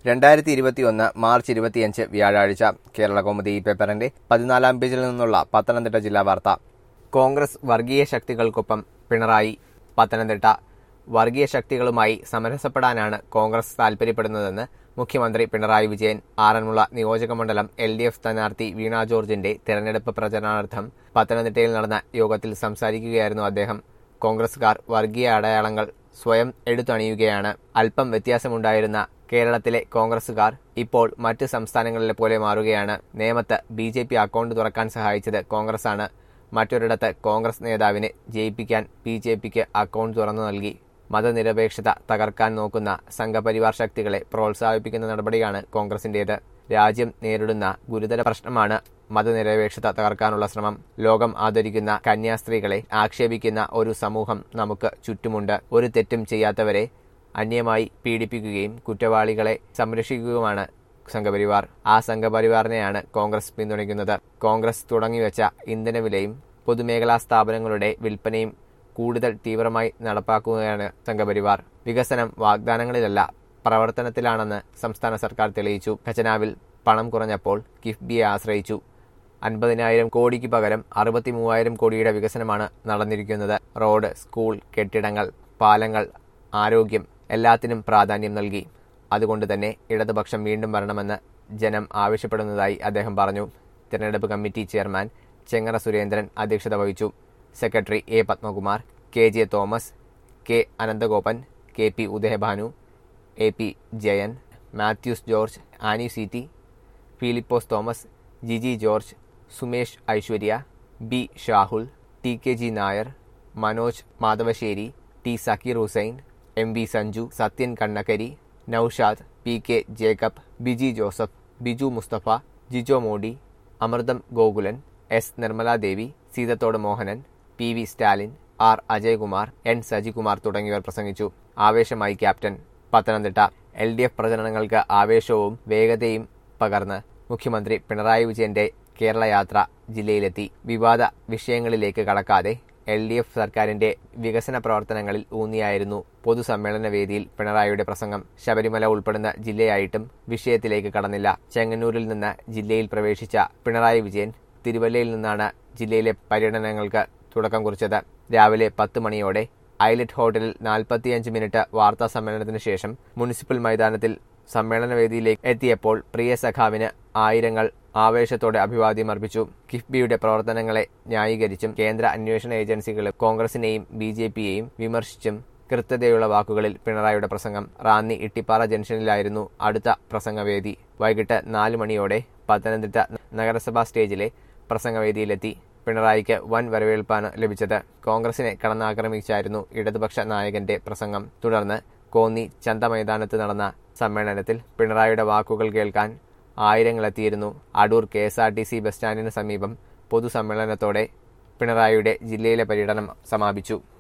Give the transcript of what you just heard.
രണ്ടായിരത്തി ഇരുപത്തിയൊന്ന് മാർച്ച് ഇരുപത്തിയഞ്ച് വ്യാഴാഴ്ച കേരള കൗമുദി പേപ്പറിന്റെ പതിനാലാം പേജിൽ നിന്നുള്ള പത്തനംതിട്ട ജില്ലാ വാർത്ത കോൺഗ്രസ് വർഗീയ ശക്തികൾക്കൊപ്പം പിണറായി പത്തനംതിട്ട വർഗീയ ശക്തികളുമായി സമരസപ്പെടാനാണ് കോൺഗ്രസ് താൽപര്യപ്പെടുന്നതെന്ന് മുഖ്യമന്ത്രി പിണറായി വിജയൻ ആറന്മുള നിയോജകമണ്ഡലം എൽ ഡി എഫ് സ്ഥാനാർത്ഥി വീണ ജോർജിന്റെ തെരഞ്ഞെടുപ്പ് പ്രചരണാർത്ഥം പത്തനംതിട്ടയിൽ നടന്ന യോഗത്തിൽ സംസാരിക്കുകയായിരുന്നു അദ്ദേഹം കോൺഗ്രസുകാർ വർഗീയ അടയാളങ്ങൾ സ്വയം എടുത്തണിയുകയാണ് അല്പം വ്യത്യാസമുണ്ടായിരുന്ന കേരളത്തിലെ കോൺഗ്രസുകാർ ഇപ്പോൾ മറ്റ് സംസ്ഥാനങ്ങളിലെ പോലെ മാറുകയാണ് നേമത്ത് ബി ജെ പി അക്കൗണ്ട് തുറക്കാൻ സഹായിച്ചത് കോൺഗ്രസാണ് മറ്റൊരിടത്ത് കോൺഗ്രസ് നേതാവിനെ ജയിപ്പിക്കാൻ ബി ജെ പിക്ക് അക്കൗണ്ട് തുറന്നു നൽകി മതനിരപേക്ഷത തകർക്കാൻ നോക്കുന്ന സംഘപരിവാർ ശക്തികളെ പ്രോത്സാഹിപ്പിക്കുന്ന നടപടിയാണ് കോൺഗ്രസിന്റേത് രാജ്യം നേരിടുന്ന ഗുരുതര പ്രശ്നമാണ് മതനിരപേക്ഷത തകർക്കാനുള്ള ശ്രമം ലോകം ആദരിക്കുന്ന കന്യാസ്ത്രീകളെ ആക്ഷേപിക്കുന്ന ഒരു സമൂഹം നമുക്ക് ചുറ്റുമുണ്ട് ഒരു തെറ്റും ചെയ്യാത്തവരെ അന്യമായി പീഡിപ്പിക്കുകയും കുറ്റവാളികളെ സംരക്ഷിക്കുകയുമാണ് സംഘപരിവാർ ആ സംഘപരിവാറിനെയാണ് കോൺഗ്രസ് പിന്തുണയ്ക്കുന്നത് കോൺഗ്രസ് തുടങ്ങിവെച്ച ഇന്ധനവിലയും പൊതുമേഖലാ സ്ഥാപനങ്ങളുടെ വിൽപ്പനയും കൂടുതൽ തീവ്രമായി നടപ്പാക്കുകയാണ് സംഘപരിവാർ വികസനം വാഗ്ദാനങ്ങളിലല്ല പ്രവർത്തനത്തിലാണെന്ന് സംസ്ഥാന സർക്കാർ തെളിയിച്ചു ഖജനാവിൽ പണം കുറഞ്ഞപ്പോൾ കിഫ്ബിയെ ആശ്രയിച്ചു അൻപതിനായിരം കോടിക്ക് പകരം അറുപത്തി മൂവായിരം കോടിയുടെ വികസനമാണ് നടന്നിരിക്കുന്നത് റോഡ് സ്കൂൾ കെട്ടിടങ്ങൾ പാലങ്ങൾ ആരോഗ്യം എല്ലാത്തിനും പ്രാധാന്യം നൽകി അതുകൊണ്ട് തന്നെ ഇടതുപക്ഷം വീണ്ടും വരണമെന്ന് ജനം ആവശ്യപ്പെടുന്നതായി അദ്ദേഹം പറഞ്ഞു തിരഞ്ഞെടുപ്പ് കമ്മിറ്റി ചെയർമാൻ ചെങ്ങറ സുരേന്ദ്രൻ അധ്യക്ഷത വഹിച്ചു secretary A Padmakumar K J Thomas K Ananthagopan K P Udayabhanu A P Jayan Mathews George Annie C T Philipose Thomas Jiji George Sumesh Aishwarya B Shahul T K G Nair Manoj Madhavassery T Sakkir Hussain M V Sanju Sathyan Kannakkari Noushad P K Jacob Biji Joseph Biju Musthafa Jijo Modi Amritham Gokulan S Nirmaladevi Seethathodu Mohanan P V Stalin R Ajayakumar N Sajikumar തുടങ്ങിയവർ പ്രസംഗിച്ചു ആവേശമായി captain Pathanamthitta L D F പ്രചരണങ്ങൾക്ക് ആവേശവും വേഗതയും പകർന്ന് മുഖ്യമന്ത്രി പിണറായി വിജയന്റെ കേരള യാത്ര ജില്ലയിലെത്തി വിവാദ വിഷയങ്ങളിലേക്ക് കടക്കാതെ എൽ ഡി എഫ് സർക്കാരിന്റെ വികസന പ്രവർത്തനങ്ങളിൽ ഊന്നിയായിരുന്നു പൊതുസമ്മേളന വേദിയിൽ പിണറായിയുടെ പ്രസംഗം ശബരിമല ഉൾപ്പെടുന്ന ജില്ലയായിട്ടും വിഷയത്തിലേക്ക് കടന്നില്ല ചെങ്ങന്നൂരിൽ നിന്ന് ജില്ലയിൽ പ്രവേശിച്ച പിണറായി വിജയൻ തിരുവല്ലയിൽ നിന്നാണ് ജില്ലയിലെ പര്യടനങ്ങൾക്ക് തുടക്കം കുറിച്ചത് രാവിലെ പത്ത് മണിയോടെ ഐലറ്റ് ഹോട്ടലിൽ നാൽപ്പത്തിയഞ്ച് മിനിറ്റ് വാർത്താ സമ്മേളനത്തിന് ശേഷം മുനിസിപ്പൽ മൈതാനത്തിൽ സമ്മേളന വേദിയിലേക്ക് എത്തിയപ്പോൾ പ്രിയ സഖാവിന് ആയിരങ്ങൾ ആവേശത്തോടെ അഭിവാദ്യം അർപ്പിച്ചു കിഫ്ബിയുടെ പ്രവർത്തനങ്ങളെ ന്യായീകരിച്ചും കേന്ദ്ര അന്വേഷണ ഏജൻസികളും കോൺഗ്രസിനെയും ബി ജെ പിയെയും വിമർശിച്ചും കൃത്യതയുള്ള വാക്കുകളിൽ പിണറായിയുടെ പ്രസംഗം റാന്നി ഇട്ടിപ്പാറ ജംഗ്ഷനിലായിരുന്നു അടുത്ത പ്രസംഗവേദി വൈകിട്ട് നാല് മണിയോടെ പത്തനംതിട്ട നഗരസഭാ സ്റ്റേജിലെ പ്രസംഗവേദിയിലെത്തി പിണറായിക്ക് വൻ വരവേൽപ്പാണ് ലഭിച്ചത് കോൺഗ്രസിനെ കടന്നാക്രമിച്ചായിരുന്നു ഇടതുപക്ഷ നായകന്റെ പ്രസംഗം തുടർന്ന് കോന്നി ചന്ത മൈതാനത്ത് നടന്ന സമ്മേളനത്തിൽ പിണറായിയുടെ വാക്കുകൾ കേൾക്കാൻ ആയിരങ്ങളെത്തിയിരുന്നു Adoor K S R T C bus സ്റ്റാൻഡിന് സമീപം പൊതുസമ്മേളനത്തോടെ പിണറായിയുടെ ജില്ലയിലെ പര്യടനം സമാപിച്ചു